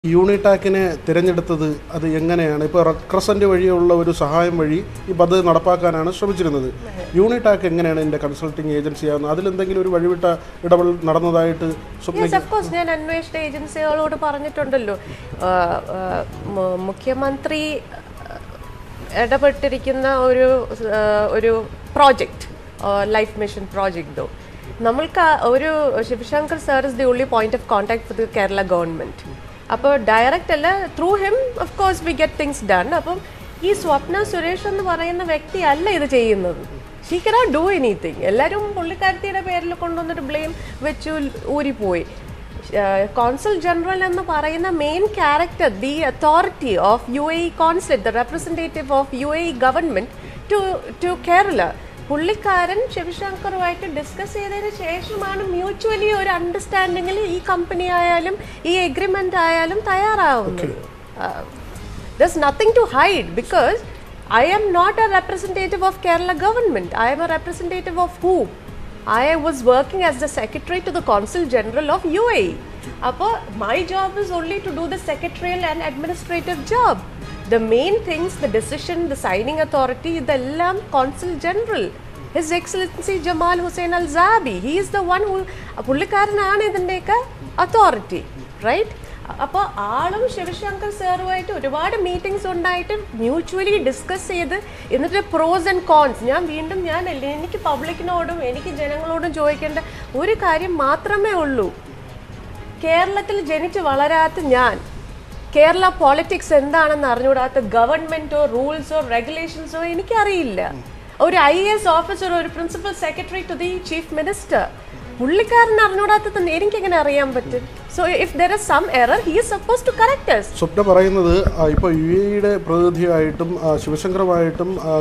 യൂണിടാക്കിനെ തിരഞ്ഞെടുത്തത് അത് എങ്ങനെയാണ് ഇപ്പോൾ റെക്രസൻ്റ് വഴിയുള്ള ഒരു സഹായം വഴി ഈ പദ്ധതി നടപ്പാക്കാനാണ് ശ്രമിച്ചിരുന്നത് യൂണിടാക്ക് എങ്ങനെയാണ് ഇതിൻ്റെ കൺസൾട്ടിങ് ഏജൻസി ആകുന്നത് അതിലെന്തെങ്കിലും ഒരു വഴിവിട്ട ഇടപെടൽ നടന്നതായിട്ട് സ്വപ്ന യെസ് കോഴ്സ് ഞാൻ അന്വേഷണ ഏജൻസികളോട് പറഞ്ഞിട്ടുണ്ടല്ലോ ആ, ആ, മു- മുഖ്യമന്ത്രി ആ, ഇടപെട്ടിരിക്കുന്ന ഒരു ആ, ഒരു പ്രോജക്റ്റ് ലൈഫ് മിഷൻ പ്രോജക്റ്റ് നമ്മൾക്ക് ആ ഒരു Sivasankar sir is the only point of contact with Kerala government അപ്പോൾ ഡയറക്റ്റ് അല്ല through him of course we get things done അപ്പം ഈ സ്വപ്ന സുരേഷ് എന്ന് പറയുന്ന വ്യക്തി അല്ല ഇത് ചെയ്യുന്നത് ഷീ കനോട്ട് ഡു എനിത്തിങ് എല്ലാവരും പുള്ളിക്കാരത്തിയുടെ പേരിൽ കൊണ്ടുവന്നിട്ട് ബ്ലെയിം വെച്ചു ഊരിപ്പോയി കോൺസൽ ജനറൽ എന്ന് പറയുന്ന main character the authority of U A consulate the representative of U A government to to Kerala പുള്ളിക്കാരൻ ശിവശങ്കറുമായിട്ട് ഡിസ്കസ് ചെയ്തതിന് ശേഷമാണ് മ്യൂച്വലി ഒരു അണ്ടർസ്റ്റാൻഡിങ്ങിൽ ഈ കമ്പനി ആയാലും ഈ എഗ്രിമെന്റ് ആയാലും തയ്യാറാവുന്നത് there's nothing to hide because I am not a representative of Kerala government. I am a representative of who? I was working as the secretary to the Consul General of UAE. അപ്പോൾ my job is only to do the secretarial and administrative job. The main things, the decision, the signing authority, ഇതെല്ലാം Consul General. His Excellency Jamal Hussein Al Zabi. He is the one who പുള്ളിക്കാരനാണ് ഇതിൻ്റെയൊക്കെ authority right അപ്പോൾ ആളും ശിവശങ്കർ സാറുമായിട്ട് ഒരുപാട് meetings ഉണ്ടായിട്ട് mutually discuss ചെയ്ത് എന്നിട്ട് pros and cons ഞാൻ വീണ്ടും ഞാൻ എനിക്ക് പബ്ലിക്കിനോടും എനിക്ക് ജനങ്ങളോടും ചോദിക്കേണ്ട ഒരു കാര്യം മാത്രമേ ഉള്ളൂ കേരളത്തിൽ ജനിച്ച് വളരാത്ത ഞാൻ കേരള പോളിറ്റിക്സ് എന്താണെന്ന് അറിഞ്ഞുകൂടാത്ത ഗവൺമെന്റോ റൂൾസോ റെഗുലേഷൻസോ എനിക്കറിയില്ല ഒരു ഐ എസ് ഓഫീസർ ഒരു principal secretary to the chief minister പുള്ളിക്കാരൻ അറിഞ്ഞുകൂടാത്തത് എനിക്ക് എങ്ങനെ അറിയാൻ പറ്റും so if there is some error he is suppose to correct Swapna പറയുന്നത് ഇപ്പോൾ യു എയുടെ പ്രതിനിധിയായിട്ടും ആ, ശിവശങ്കറുമായിട്ടും ആ,